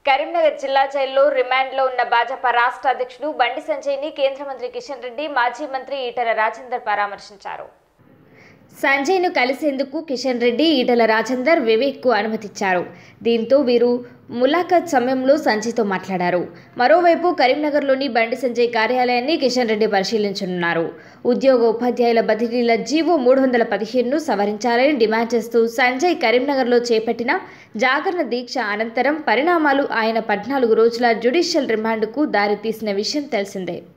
కరీంనగర్ జిల్లా జైల్లో రిమాండ్లో ఉన్న భాజపా రాష్ట్ర అధ్యక్షుడు బండి సంజయ్ని కేంద్ర మంత్రి కిషన్ రెడ్డి మాజీ మంత్రి ఈటల రాజేందర్ పరామర్శించారు సంజయ్ను కలిసేందుకు కిషన్ రెడ్డి ఈటల రాజేందర్ వివేక్కు అనుమతిచ్చారు దీంతో వీరు ములాఖత్ సమయంలో సంజయ్తో మాట్లాడారు మరోవైపు కరీంనగర్లోని బండి సంజయ్ కార్యాలయాన్ని కిషన్ రెడ్డి పరిశీలించనున్నారు ఉద్యోగ ఉపాధ్యాయుల బదిలీల జీవో మూడు వందల పదిహేనును సవరించాలని డిమాండ్ చేస్తూ సంజయ్ కరీంనగర్లో చేపట్టిన జాగరణ దీక్ష అనంతరం పరిణామాలు ఆయన పద్నాలుగు రోజుల జ్యుడిషియల్ రిమాండ్కు దారితీసిన విషయం తెలిసిందే